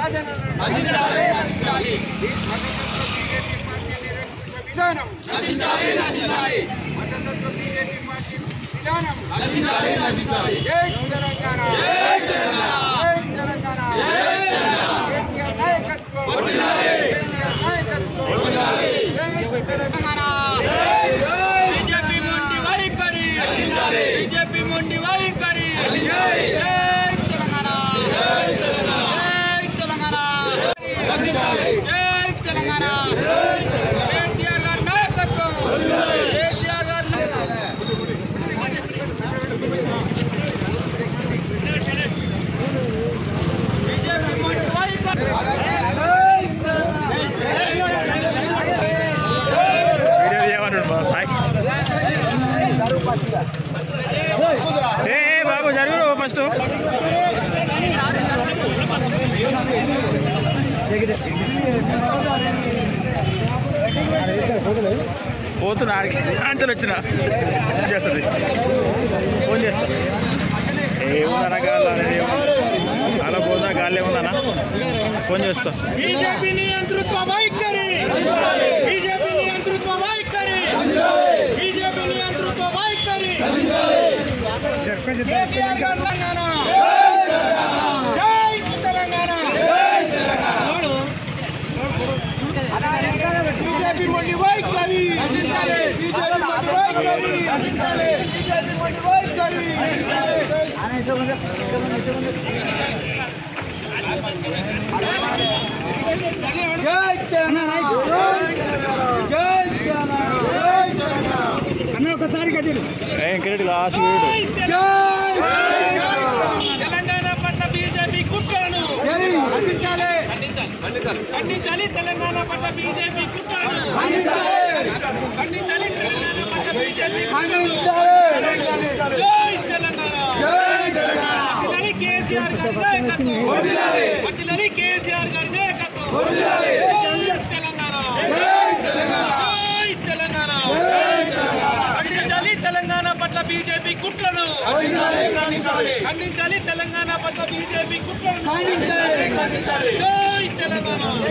రాజన్న నశించాలి నశించాలి మద్దతుతో బీజేపీ పార్టీ నిరంకుశ విధానం నశించాలి నశించాలి మద్దతుతో బీజేపీ పార్టీ విధానం నశించాలి నశించాలి జై తెలంగాణ జై తెలంగాణ కేసీఆర్ నాయకత్వం కేసీఆర్ నాయకత్వం జై తెలంగాణ బీజేపీ మొండి వైఖరి బీజేపీ మొండి వైఖరి జై తెలంగాణ జై తెలంగాణ జై తెలంగాణ కేసీఆర్ గారి నాయకత్వం కేసీఆర్ గారి బీజేపీ మొండి వైఖరి వీడియో తీయమన్నాడు మా సాయి ఏ ఏ బాబు జరుగు ఫస్ట్ పోతున్నా ఆడికి అంచలు వచ్చిన ఫోన్ చేస్తుంది ఫోన్ చేస్తా ఏముందన్నా గాలి అలా పోతా గాలి ఏముందన్నా ఫోన్ చేస్తా బీజేపీ నియంతృత్వ వైఖరి బీజేపీ నియంతృత్వ వైఖరి బీజేపీ నియంతృత్వ వైఖరి కేసీఆర్ గారి తెలంగాణ జై తెలంగాణ బీజేపీ మొండి వైఖరి బీజేపీ మొండి వైఖరి బీజేపీ మొండి వైఖరి ఏం క్రెడిట్ లాస్ట్ వీడు తెలంగాణ పట్ల బీజేపీ కుట్రలను ఖండించాలి తెలంగాణ పట్ల బీజేపీ కుట్రలను ఖండించాలి తెలంగాణ పట్ల బీజేపీ జై తెలంగాణ పట్టిలని కేసీఆర్ గారి నాయకత్వం పట్టిలని కేసీఆర్ గారి నాయకత్వం జై తెలంగాణ జై తెలంగాణ ఖండించాలి తెలంగాణ పట్ల బీజేపీ కుట్రను ఖండించాలి తెలంగాణ పట్ల బీజేపీ కుట్రను జై తెలంగాణ